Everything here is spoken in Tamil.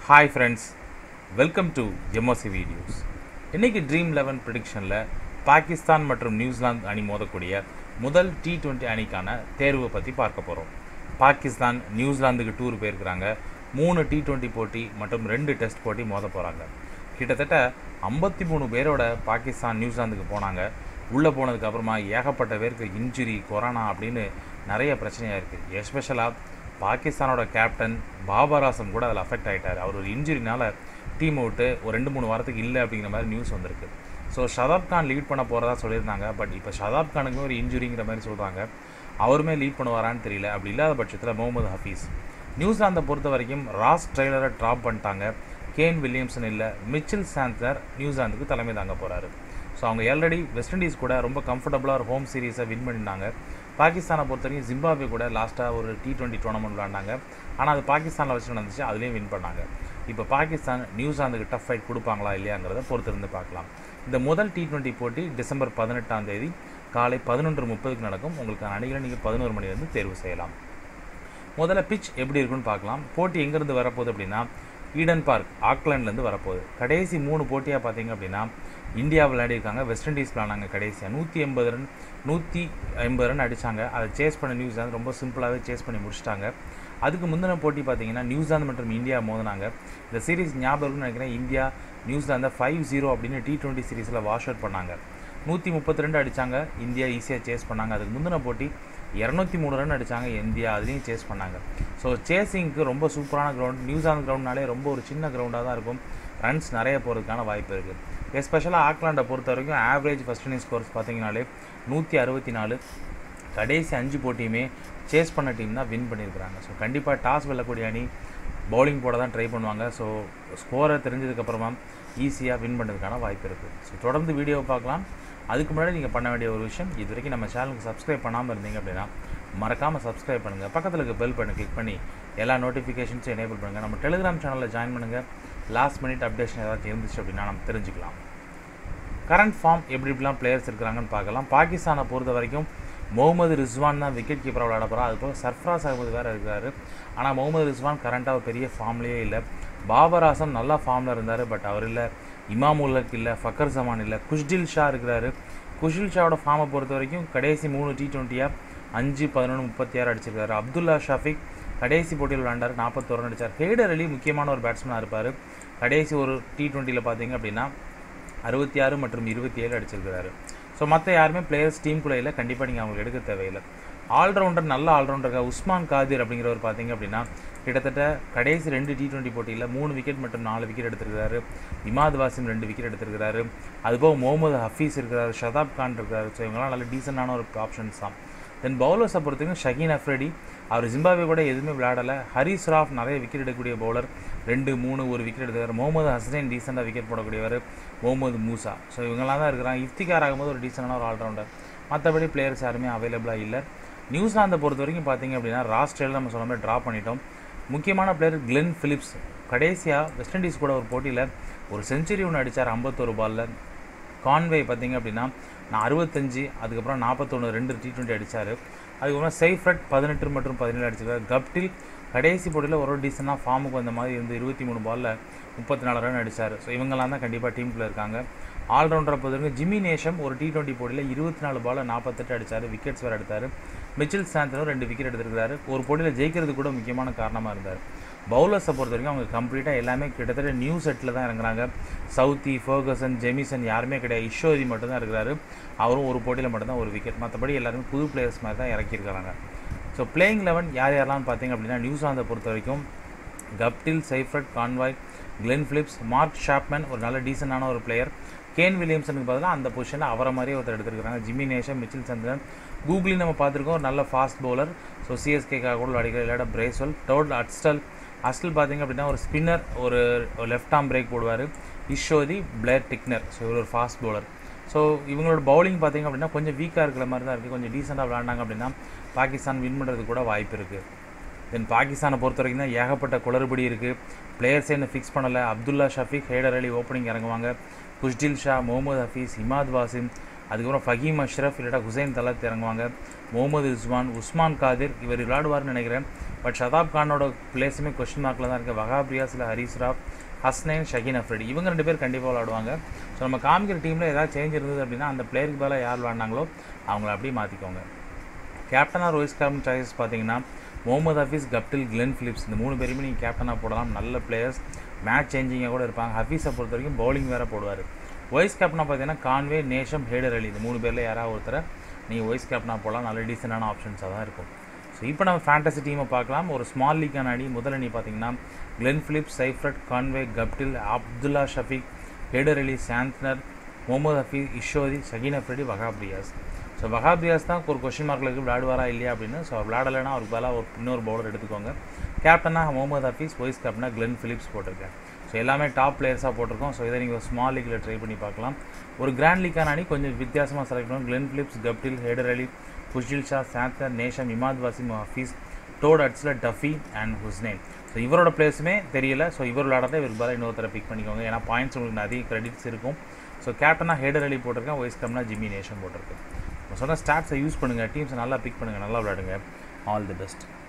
hi friends welcome to MOC videos இன்னைக்கு ட்ரீம் லெவன் ப்ரிடிக்ஷனில் பாகிஸ்தான் மற்றும் நியூசிலாந்து அணி மோதக்கூடிய முதல் டி டுவெண்ட்டி அணிக்கான தேர்வை பற்றி பார்க்க போகிறோம் பாகிஸ்தான் நியூசிலாந்துக்கு டூர் போயிருக்கிறாங்க மூணு டி டுவெண்ட்டி போட்டி மற்றும் ரெண்டு டெஸ்ட் போட்டி மோத போகிறாங்க கிட்டத்தட்ட ஐம்பத்தி மூணு பேரோட பாகிஸ்தான் நியூசிலாந்துக்கு போனாங்க உள்ளே போனதுக்கு அப்புறமா ஏகப்பட்ட பேருக்கு இன்ஜுரி கொரோனா அப்படின்னு நிறைய பிரச்சனையாக இருக்குது எஸ்பெஷலாக பாகிஸ்தானோட கேப்டன் பாபர் ஆசம் கூட அதில் அஃபெக்ட் ஆகிட்டார் அவர் ஒரு இன்ஜுரினால டீம் விட்டு ஒரு ரெண்டு மூணு வாரத்துக்கு இல்லை அப்படிங்கிற மாதிரி நியூஸ் வந்திருக்கு ஸோ ஷதாப் கான் லீட் பண்ண போகிறதா சொல்லியிருந்தாங்க பட் இப்போ ஷதாப் கானுக்குமே ஒரு இன்ஜுரிங்கிற மாதிரி சொல்கிறாங்க அவருமே லீட் பண்ணுவாரான்னு தெரியல அப்படி இல்லாத பட்சத்தில் முகமது ஹஃபீஸ் நியூசிலாந்தை பொறுத்த வரைக்கும் ராஸ் ட்ரெய்லரை ட்ராப் பண்ணிட்டாங்க கேன் வில்லியம்சன் இல்லை மிச்சில் சாந்தர் நியூசிலாந்துக்கு தலைமை தாங்க போகிறாரு ஸோ அவங்க ஆல்ரெடி வெஸ்ட் இண்டீஸ் கூட ரொம்ப கம்ஃபர்டபுளாக ஒரு ஹோம் சீரீஸை வின் பண்ணியிருந்தாங்க பாகிஸ்தானை பொறுத்த வரைக்கும் ஜிம்பாப்வே கூட லாஸ்ட்டாக ஒரு டி டுவெண்ட்டி டோர்னமெண்ட் விளாண்டாங்க ஆனால் அது பாகிஸ்தானில் வச்சு நடந்துச்சு அதுலேயும் வின் பண்ணாங்க இப்போ பாகிஸ்தான் நியூசிலாந்துக்கு டஃப் ஃபைட் கொடுப்பாங்களா இல்லையாங்கிறத பொறுத்திருந்து பார்க்கலாம் இந்த முதல் டி டுவெண்ட்டி போட்டி டிசம்பர் பதினெட்டாம் தேதி காலை பதினொன்று முப்பதுக்கு நடக்கும் உங்களுக்கு அணிகளை நீங்கள் பதினோரு மணிலேருந்து தேர்வு செய்யலாம் முதல்ல பிச் எப்படி இருக்குன்னு பார்க்கலாம் போட்டி எங்கேருந்து வரப்போகுது அப்படின்னா ஈடன் பார்க் ஆக்லாண்ட்லேருந்து வரப்போகுது கடைசி மூணு போட்டியாக பார்த்தீங்க அப்படின்னா இந்தியா விளையாடிருக்காங்க வெஸ்ட் இண்டீஸ் விளாண்டாங்க கடைசியாக நூற்றி எண்பது ரன் நூற்றி ஐம்பது ரன் அடித்தாங்க அதை சேஸ் பண்ண நியூசிலாந்து ரொம்ப சிம்பிளாகவே சேஸ் பண்ணி முடிச்சிட்டாங்க அதுக்கு முந்தின போட்டி பார்த்தீங்கன்னா நியூசிலாந்து மற்றும் இந்தியா மோதினாங்க இந்த சீரிஸ் ஞாபகம்னு நினைக்கிறேன் இந்தியா நியூசிலாந்தை ஃபைவ் ஜீரோ அப்படின்னு டி டுவெண்ட்டி சீரீஸில் வாஷ் அவுட் பண்ணாங்க நூற்றி முப்பத்தி ரெண்டு அடித்தாங்க இந்தியா ஈஸியாக சேஸ் பண்ணாங்க அதுக்கு முந்தின போட்டி இரநூத்தி மூணு ரன் அடித்தாங்க இந்தியா அதுலேயும் சேஸ் பண்ணாங்க ஸோ சேசிங்க்கு ரொம்ப சூப்பரான கிரவுண்ட் நியூசிலாந்து கிரவுண்ட்னாலே ரொம்ப ஒரு சின்ன கிரவுண்டாக தான் இருக்கும் ரன்ஸ் நிறைய போகிறதுக்கான வாய்ப்பு இருக்குது எஸ்பெஷலாக ஆக்லாண்டை பொறுத்த வரைக்கும் ஆவரேஜ் ஃபஸ்ட் இன்னிங் ஸ்கோர்ஸ் பார்த்தீங்கனாலே நூற்றி அறுபத்தி நாலு கடைசி அஞ்சு போட்டியுமே சேஸ் பண்ண டீம் தான் வின் பண்ணியிருக்கிறாங்க ஸோ கண்டிப்பாக டாஸ் வெல்லக்கூடிய அணி பவுலிங் போட தான் ட்ரை பண்ணுவாங்க ஸோ ஸ்கோரை தெரிஞ்சதுக்கப்புறமா ஈஸியாக வின் பண்ணுறதுக்கான வாய்ப்பு இருக்குது ஸோ தொடர்ந்து வீடியோவை பார்க்கலாம் அதுக்கு முன்னாடி நீங்கள் பண்ண வேண்டிய ஒரு விஷயம் இது வரைக்கும் நம்ம சேனலுக்கு சப்ஸ்கிரைப் பண்ணாமல் இருந்தீங்க அப்படின்னா மறக்காமல் சப்ஸ்கிரைப் பண்ணுங்கள் பக்கத்தில் இருக்க பெல் பண்ணி கிளிக் பண்ணி எல்லா நோட்டிஃபிகேஷன்ஸும் எனேபிள் பண்ணுங்கள் நம்ம டெலிகிராம் சேனலில் ஜாயின் பண்ணுங்கள் லாஸ்ட் மினிட் அப்டேஷன் ஏதாச்சும் இருந்துச்சு அப்படின்னா நம்ம தெரிஞ்சுக்கலாம் கரண்ட் ஃபார்ம் எப்படி இப்படிலாம் பிளேயர்ஸ் இருக்கிறாங்கன்னு பார்க்கலாம் பாகிஸ்தானை பொறுத்த வரைக்கும் முகமது ரிஸ்வான் தான் விக்கெட் கீப்பராக விளையாட போகிறா அது போக சர்ஃப்ராஸ் அகமது வேறு இருக்காரு ஆனால் முகமது ரிஸ்வான் கரண்ட்டாக ஒரு பெரிய ஃபார்ம்லேயே இல்லை பாபர் ஆசம் நல்லா ஃபார்மில் இருந்தார் பட் அவர் இல்லை இமாமுல்லக் இல்லை ஃபக்கர் ஜமான் இல்லை குஷ்டில் ஷா இருக்கிறாரு குஷ்டில் ஷாவோட ஃபார்மை பொறுத்த வரைக்கும் கடைசி மூணு டி டுவெண்ட்டியாக அஞ்சு பதினொன்று முப்பத்தி ஆறு அடிச்சிருக்காரு அப்துல்லா ஷாஃபிக் கடைசி போட்டியில் விளையாண்டார் நாற்பத்தோரு ரன் அடித்தார் ஹெய்டர் அலி முக்கியமான ஒரு பேட்ஸ்மேனாக இருப்பார் கடைசி ஒரு டி டுவெண்ட்டியில் பார்த்தீங்க அப்படின்னா அறுபத்தி ஆறு மற்றும் இருபத்தி ஏழு அடிச்சிருக்கிறாரு ஸோ மற்ற யாருமே பிளேயர்ஸ் டீமுக்குள்ளே இல்லை கண்டிப்பாக நீங்கள் அவங்களுக்கு எடுக்க தேவையில்லை ஆல்ரவுண்டர் நல்ல ஆல்ரவுண்டர் உஸ்மான் காதிர் அப்படிங்கிறவர் பார்த்தீங்க அப்படின்னா கிட்டத்தட்ட கடைசி ரெண்டு டி டுவெண்ட்டி போட்டியில் மூணு விக்கெட் மற்றும் நாலு விக்கெட் எடுத்திருக்கிறாரு இமாத் வாசிம் ரெண்டு விக்கெட் எடுத்திருக்கிறாரு அதுபோக முகமது ஹஃபீஸ் இருக்கிறாரு ஷதாப் கான் இருக்கிறாரு ஸோ இவங்களாம் நல்ல டீசெண்டான ஒரு ஆப்ஷன்ஸ் தான் தென் பவுலர்ஸை பொறுத்தவரைக்கும் ஷகீன் அஃப்ரெடி அவர் ஜிம்பாவே கூட எதுவுமே விளையாடலை ஹரிஸ் ராஃப் நிறைய விக்கெட் எடுக்கக்கூடிய பவுலர் ரெண்டு மூணு ஒரு விக்கெட் எடுத்தார் முகமது ஹசனைன் டீசெண்டாக விக்கெட் போடக்கூடியவர் முகமது மூசா ஸோ இவங்கெல்லாம் தான் இருக்கிறாங்க இஃப்திகார் ஆகும்போது ஒரு டீசெண்டான ஒரு ஆல்ரவுண்டர் மற்றபடி பிளேயர்ஸ் யாருமே அவைலபிளாக இல்லை நியூசிலாந்தை பொறுத்த வரைக்கும் பார்த்தீங்க அப்படின்னா ராஸ்ட்ரேலில் நம்ம சொன்ன மாதிரி ட்ரா பண்ணிட்டோம் முக்கியமான பிளேயர் கிளென் ஃபிலிப்ஸ் கடைசியாக வெஸ்ட் இண்டீஸ் கூட ஒரு போட்டியில் ஒரு செஞ்சுரி ஒன்று அடித்தார் ஐம்பத்தோரு பாலில் கான்வே பார்த்தீங்க அப்படின்னா நான் அறுபத்தஞ்சு அதுக்கப்புறம் நாற்பத்தொன்று ரெண்டு டி டுவெண்ட்டி அடித்தார் அதுக்கப்புறம் சைஃப்ரட் பதினெட்டு மற்றும் பதினேழு அடிச்சிருக்காரு கப்டில் கடைசி போட்டியில் ஒரு டீசனாக ஃபார்முக்கு வந்த மாதிரி இருந்து இருபத்தி மூணு பாலில் முப்பத்தி நாலு ரன் அடித்தார் ஸோ இவங்கெல்லாம் தான் கண்டிப்பாக டீமுக்குள்ள இருக்காங்க ஆல்ரவுண்டரை பொறுத்தவரைக்கும் ஜிம்மி நேஷம் ஒரு டி டுவெண்ட்டி போட்டியில் இருபத்தி நாலு பாலில் நாற்பத்தெட்டு அடித்தார் விக்கெட்ஸ் வேறு எடுத்தார் மிச்சில் சாந்தனும் ரெண்டு விக்கெட் எடுத்திருக்கிறாரு ஒரு போட்டியில் ஜெயிக்கிறது கூட முக்கியமான காரணமாக இருந்தார் பவுலர்ஸை பொறுத்த வரைக்கும் அவங்க கம்ப்ளீட்டாக எல்லாமே கிட்டத்தட்ட நியூ செட்டில் தான் இறங்குறாங்க சவுத்தி ஃபர்கசன் ஜெமிசன் யாருமே கிடையாது இஷோதி மட்டும்தான் இருக்கிறாரு அவரும் ஒரு போட்டியில் மட்டும்தான் ஒரு விக்கெட் மற்றபடி எல்லாருமே புது பிளேயர்ஸ் மாதிரி தான் இறக்கியிருக்கிறாங்க ஸோ பிளேயிங் லெவன் யார் யாரெல்லாம் பார்த்தீங்க அப்படின்னா நியூசிலாந்தை பொறுத்த வரைக்கும் Guptill Seifert Conway Glenn Phillips Mark Chapman ஒரு நல்ல டீசெண்டான ஒரு பிளேயர் கேன் வில்லியம்சனுக்கு பதிலாக அந்த பொசிஷனில் அவரை மாதிரியே ஒருத்தர் எடுத்துருக்காங்க Jimmy Neesham Mitchell Santner googly நம்ம பார்த்துருக்கோம் ஒரு நல்ல ஃபாஸ்ட் பவுலர் ஸோ சிஎஸ்கேக்காக கூட அடிக்கிற இல்லாட பிரேஸ்வல் டோட் அட்ஸ்டல் அஸ்டல் பார்த்தீங்க அப்படின்னா ஒரு ஸ்பின்னர் ஒரு லெஃப்ட் ஆம் பிரேக் போடுவார் இஷோதி பிளேர் டிக்னர் ஸோ இவர் ஒரு ஃபாஸ்ட் பவுலர் ஸோ இவங்களோட பவுலிங் பார்த்தீங்க அப்படின்னா கொஞ்சம் வீக்காக இருக்கிற மாதிரி தான் இருக்குது கொஞ்சம் டீசெண்டாக விளாண்டாங்க அப்படின்னா பாகிஸ்தான் வின் பண்ணுறதுக்கு கூட வாய்ப்பு இருக்குது தென் பாகிஸ்தானை பொறுத்த வரைக்கும் தான் ஏகப்பட்ட குளறுபடி இருக்குது பிளேயர்ஸ் என்ன ஃபிக்ஸ் பண்ணலை அப்துல்லா ஷஃபீக் ஹைடர் அலி ஓப்பனிங் இறங்குவாங்க குஷ்டில் ஷா முகமது ஹஃபீஸ் இமாத் வாசிம் அதுக்கப்புறம் ஃபஹீம் அஷ்ரஃப் இல்லாட்டா ஹுசைன் தலாத் இறங்குவாங்க முகமது ரிஸ்வான் உஸ்மான் காதிர் இவர் விளையாடுவார்னு நினைக்கிறேன் பட் ஷதாப் கானோட பிளேஸுமே கொஸ்டின் மார்க்கில் தான் இருக்குது வகாப் ரியாஸ் இல்லை ஹரீஸ் ராவ் ஹஸ்னைன் ஷஹீன் அஃப்ரிடி இவங்க ரெண்டு பேர் கண்டிப்பாக விளாடுவாங்க ஸோ நம்ம காமிக்கிற டீமில் ஏதாவது சேஞ்ச் இருந்தது அப்படின்னா அந்த பிளேயருக்கு பதிலாக யார் விளாண்டாங்களோ அவங்கள அப்படியே மாற்றிக்கோங்க கேப்டனாக ரோஹித் கேப்டன் சாய்ஸஸ் பார்த்தீங்கன்னா Mohammad Hafeez Guptill Glenn Phillips இந்த மூணு பேருமே நீங்கள் கேப்டனாக போடலாம் நல்ல பிளேயர்ஸ் மேட்ச் சேஞ்சிங்காக கூட இருப்பாங்க ஹஃபீஸை பொறுத்த வரைக்கும் பவுலிங் வேறு போடுவார் வைஸ் கேப்டனாக பார்த்தீங்கன்னா கான்வே நேஷம் ஹேடர் அலி இந்த மூணு பேரில் யாராவது ஒருத்தரை நீங்கள் வைஸ் கேப்டனாக போடலாம் நல்ல டீசெண்டான ஆப்ஷன்ஸாக தான் இருக்கும் ஸோ இப்போ நம்ம ஃபேண்டசி டீமை பார்க்கலாம் ஒரு ஸ்மால் லீக்கான அணி முதல் அணி பார்த்தீங்கன்னா Glenn Phillips Seifert Conway Guptill Abdullah Shafique Haider Ali Santner Mohammad Hafeez Ish Sodhi Shaheen Afridi Wahab Riaz so Wahab Riaz தான் ஒரு கொஷின் மார்க்கில் இருக்குது விளையாடுவாரா இல்லையா அப்படின்னு ஸோ விளையாடலைன்னா அவருக்கு பதிலாக ஒரு இன்னொரு பவுலர் எடுத்துக்கோங்க கேப்டனாக முகமது ஹஃபீஸ் வைஸ் கேப்டனாக கிளென் ஃபிலிப்ஸ் போட்டிருக்கேன் ஸோ எல்லாமே டாப் பிளேயர்ஸாக போட்டிருக்கோம் ஸோ இதை நீங்கள் ஒரு ஸ்மால் லீக்கில் ட்ரை பண்ணி பார்க்கலாம் ஒரு கிராண்ட் லீக்கான அணி கொஞ்சம் வித்தியாசமாக செலக்ட் பண்ணணும் Glenn Phillips Guptill Haider Ali Khushdil Shah Santner Neesham Imad Wasim Hafeez Todd அட்ஸில் டஃபி அண்ட் ஹுஸ்னேன் ஸோ இவரோட பிளேஸுமே தெரியல ஸோ இவர் விளையாடுறத இவருக்கு பதிலாக இன்னொருத்தரை பிக் பண்ணிக்கோங்க ஏன்னா பாயிண்ட்ஸ் உங்களுக்கு அதிக கிரெடிட்ஸ் இருக்கும் ஸோ கேப்டனாக ஹேடர் அலி போட்டிருக்கேன் வைஸ் கேப்டனாக ஜிம்மி நேஷம் போட்டிருக்கேன் சொன்ன ஸ்டாட்ஸை யூஸ் பண்ணுங்கள் டீம்ஸை நல்லா பிக் பண்ணுங்கள் நல்லா விளையாடுங்க ஆல் தி பெஸ்ட்